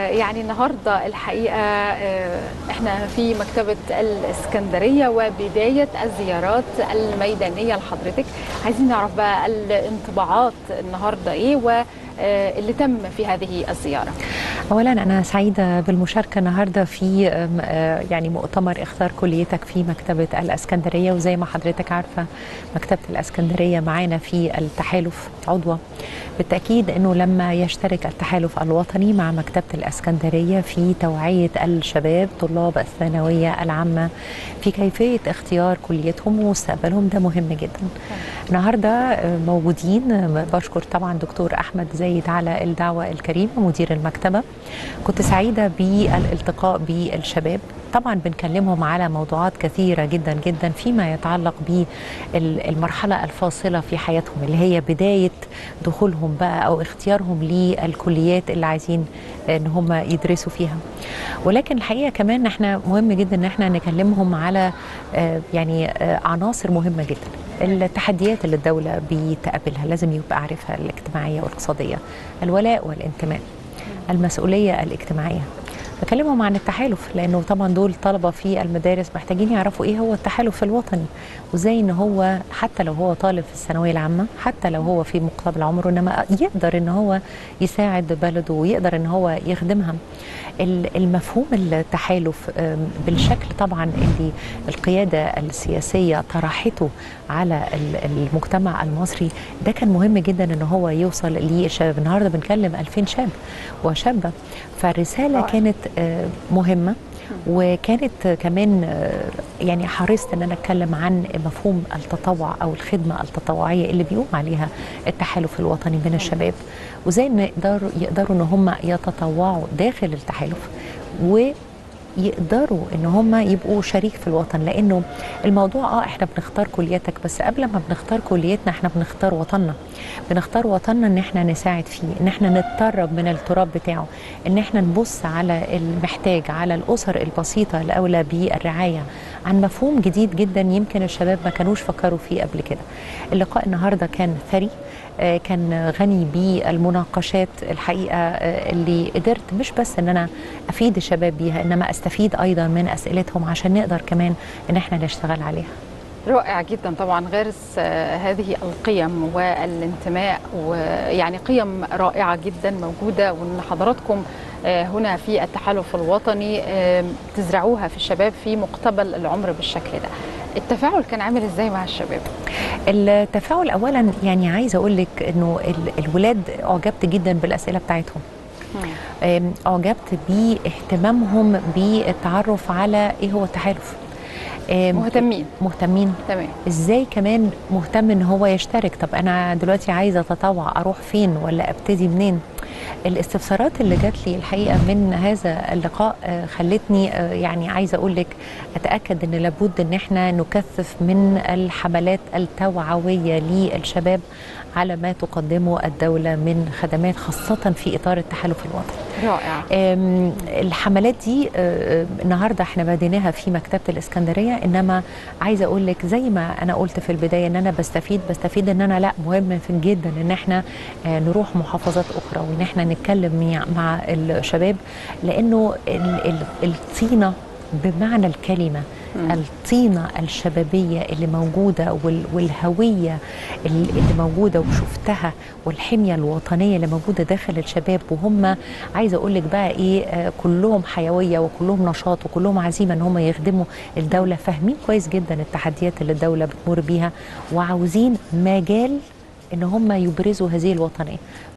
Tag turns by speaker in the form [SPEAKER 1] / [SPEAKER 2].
[SPEAKER 1] يعني النهارده الحقيقه آه، احنا في مكتبه الاسكندريه وبدايه الزيارات الميدانيه لحضرتك عايزين نعرف بقى الانطباعات النهارده ايه واللي تم في هذه الزياره
[SPEAKER 2] اولا انا سعيده بالمشاركه النهارده في آم، آه، يعني مؤتمر اختار كليتك في مكتبه الاسكندريه وزي ما حضرتك عارفه مكتبه الاسكندريه معانا في التحالف عضوه بالتاكيد انه لما يشترك التحالف الوطني مع مكتبه الاسكندريه في توعيه الشباب طلاب الثانويه العامه في كيفيه اختيار كليتهم ومستقبلهم ده مهم جدا النهارده آه، موجودين آه، بشكر طبعا دكتور احمد زايد على الدعوه الكريمه مدير المكتبه كنت سعيده بالالتقاء بالشباب طبعا بنكلمهم على موضوعات كثيره جدا جدا فيما يتعلق بالمرحله الفاصله في حياتهم اللي هي بدايه دخولهم بقى او اختيارهم للكليات اللي عايزين ان هم يدرسوا فيها ولكن الحقيقه كمان احنا مهم جدا ان احنا نكلمهم على آه، يعني آه، عناصر مهمه جدا التحديات اللي الدوله بتقابلها لازم يبقى عارفها الاجتماعيه والاقتصاديه الولاء والانتماء المسؤوليه الاجتماعيه بكلمهم عن التحالف لانه طبعا دول طلبه في المدارس محتاجين يعرفوا ايه هو التحالف الوطني وازاي ان هو حتى لو هو طالب في الثانويه العامه حتى لو هو في مقتبل عمره انما يقدر ان هو يساعد بلده ويقدر ان هو يخدمها ال- المفهوم التحالف آم، بالشكل طبعا اللي القياده السياسيه طرحته على ال- المجتمع المصري ده كان مهم جدا ان هو يوصل للشباب النهارده بنكلم 2000 شاب وشابه فالرساله
[SPEAKER 1] رائع.
[SPEAKER 2] كانت آه، مهمه وكانت كمان آه، يعني حرصت ان انا اتكلم عن مفهوم التطوع او الخدمه التطوعيه اللي بيقوم عليها التحالف الوطني من الشباب وازاي ان يقدروا يقدروا ان هم يتطوعوا داخل التحالف ويقدروا ان هم يبقوا شريك في الوطن لانه الموضوع اه احنا بنختار كليتك بس قبل ما بنختار كليتنا احنا بنختار وطننا بنختار وطننا ان احنا نساعد فيه ان احنا نتطرب من التراب بتاعه ان احنا نبص على المحتاج على الاسر البسيطه الاولى بالرعايه عن مفهوم جديد جدا يمكن الشباب ما كانوش فكروا فيه قبل كده اللقاء النهارده كان ثري آه، كان غني بالمناقشات الحقيقه آه، اللي قدرت مش بس ان انا افيد الشباب بيها انما استفيد ايضا من اسئلتهم عشان نقدر كمان ان احنا نشتغل عليها
[SPEAKER 1] رائع جدا طبعا غارس آه، هذه القيم والانتماء ويعني قيم رائعه جدا موجوده وان حضراتكم آه، هنا في التحالف الوطني آه، تزرعوها في الشباب في مقتبل العمر بالشكل ده التفاعل كان عامل ازاي مع الشباب
[SPEAKER 2] التفاعل اولا يعني عايزه اقول لك انه ال- الولاد اعجبت جدا بالاسئله بتاعتهم أم، اعجبت باهتمامهم بالتعرف على ايه هو التحالف أم،
[SPEAKER 1] مهتمين
[SPEAKER 2] مهتمين
[SPEAKER 1] تمام
[SPEAKER 2] ازاي كمان مهتم ان هو يشترك طب انا دلوقتي عايزه اتطوع اروح فين ولا ابتدي منين الاستفسارات اللي جات لي الحقيقه من هذا اللقاء آه، خلتني آه، يعني عايزه اقول لك اتاكد ان لابد ان احنا نكثف من الحملات التوعويه للشباب على ما تقدمه الدوله من خدمات خاصه في اطار التحالف الوطني
[SPEAKER 1] رائع
[SPEAKER 2] أم، الحملات دي أه، النهارده احنا بديناها في مكتبه الاسكندريه انما عايزه اقول لك زي ما انا قلت في البدايه ان انا بستفيد بستفيد ان انا لا مهم في جدا ان احنا آه، نروح محافظات اخرى وان احنا نتكلم مع- مع الشباب لانه ال- ال- الطينه بمعنى الكلمه الطينة الشبابية اللي موجودة وال- والهوية اللي اللي موجودة وشفتها والحمية الوطنية اللي موجودة داخل الشباب وهم عايزة أقول لك بقى إيه آه، كلهم حيوية وكلهم نشاط وكلهم عزيمة إن هم يخدموا الدولة فاهمين كويس جدا التحديات اللي الدولة بتمر بيها وعاوزين مجال إن هم يبرزوا هذه الوطنية